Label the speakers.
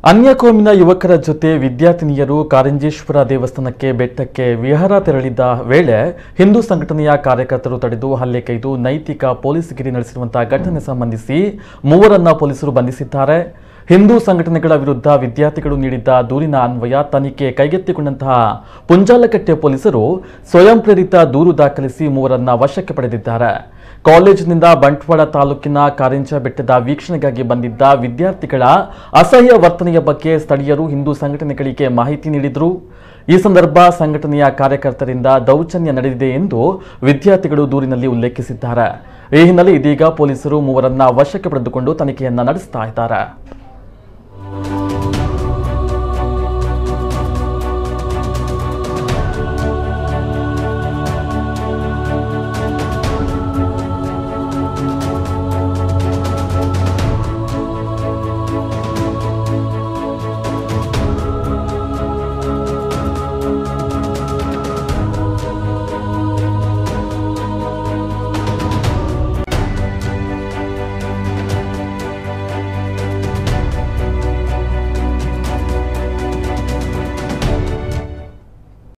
Speaker 1: ಅನ್ಯಕೋಮಿನ ಯುವಕರ ಜೊತೆ ವಿದ್ಯಾರ್ಥಿನಿಯರು ಕಾರಂಜೇಶ್ವರ ದೇವಸ್ಥಾನಕ್ಕೆ ಬೆಟ್ಟಕ್ಕೆ ವಿಹಾರ ತೆರಳಿದ್ದ ವೇಳೆ ಹಿಂದೂ ಸಂಘಟನೆಯ ಕಾರ್ಯಕರ್ತರು ತಡೆದು ಹಲ್ಲೆಗೈದು ನೈತಿಕ ಪೊಲೀಸ್ಗಿರಿ ನಡೆಸಿರುವಂತಹ ಘಟನೆ ಸಂಬಂಧಿಸಿ ಮೂವರನ್ನ ಪೊಲೀಸರು ಬಂಧಿಸಿದ್ದಾರೆ ಹಿಂದೂ ಸಂಘಟನೆಗಳ ವಿರುದ್ಧ ವಿದ್ಯಾರ್ಥಿಗಳು ನೀಡಿದ್ದ ದೂರಿನ ಅನ್ವಯ ತನಿಖೆ ಕೈಗೆತ್ತಿಕೊಂಡಂತಹ ಪುಂಜಾಲಕಟ್ಟೆ ಪೊಲೀಸರು ಸ್ವಯಂ ಪ್ರೇರಿತ ದೂರು ದಾಖಲಿಸಿ ಮೂವರನ್ನ ವಶಕ್ಕೆ ಪಡೆದಿದ್ದಾರೆ ಕಾಲೇಜಿನಿಂದ ಬಂಟ್ವಾಳ ತಾಲೂಕಿನ ಕಾರಿಂಜ ಬೆಟ್ಟದ ವೀಕ್ಷಣೆಗಾಗಿ ಬಂದಿದ್ದ ವಿದ್ಯಾರ್ಥಿಗಳ ಅಸಹ್ಯ ವರ್ತನೆಯ ಬಗ್ಗೆ ಸ್ಥಳೀಯರು ಹಿಂದೂ ಸಂಘಟನೆಗಳಿಗೆ ಮಾಹಿತಿ ನೀಡಿದರು ಈ ಸಂದರ್ಭ ಸಂಘಟನೆಯ ಕಾರ್ಯಕರ್ತರಿಂದ ದೌರ್ಜನ್ಯ ನಡೆದಿದೆ ಎಂದು ವಿದ್ಯಾರ್ಥಿಗಳು ದೂರಿನಲ್ಲಿ ಉಲ್ಲೇಖಿಸಿದ್ದಾರೆ ಈ ಹಿನ್ನೆಲೆ ಇದೀಗ ಪೊಲೀಸರು ಮೂವರನ್ನ ವಶಕ್ಕೆ ಪಡೆದುಕೊಂಡು ತನಿಖೆಯನ್ನ ನಡೆಸ್ತಾ ಇದ್ದಾರೆ